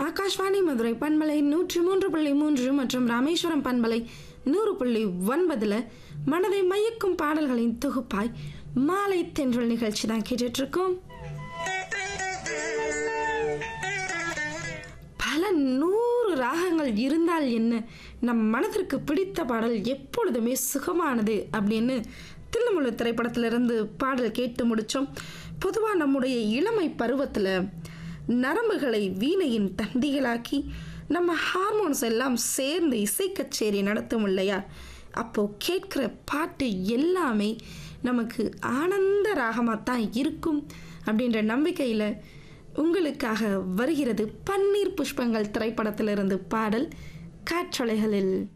ஆகாஷ்வாணி மதுரை பண்பலை நூற்றி மூன்று புள்ளி மூன்று மற்றும் ராமேஸ்வரம் பண்பலை நூறு புள்ளி ஒன்பதுல மனதை மயக்கும் பாடல்களின் தொகுப்பாய் மாலை தென்றல் நிகழ்ச்சி தான் கேட்டுட்டு இருக்கோம் பல நூறு ராகங்கள் இருந்தால் என்ன நம் மனதிற்கு பிடித்த பாடல் எப்பொழுதுமே சுகமானது அப்படின்னு தில்லுமுள்ளு திரைப்படத்திலிருந்து பாடல் கேட்டு முடித்தோம் பொதுவாக நம்முடைய இளமை பருவத்தில் நரம்புகளை வீணையின் தண்டிகளாக்கி நம்ம ஹார்மோன்ஸ் எல்லாம் சேர்ந்து இசை கச்சேரி நடத்தும் இல்லையா அப்போது கேட்குற பாட்டு எல்லாமே நமக்கு ஆனந்த ராகமாக தான் இருக்கும் அப்படின்ற நம்பிக்கையில் உங்களுக்காக வருகிறது பன்னீர் புஷ்பங்கள் திரைப்படத்திலிருந்து பாடல் காற்றலைகளில்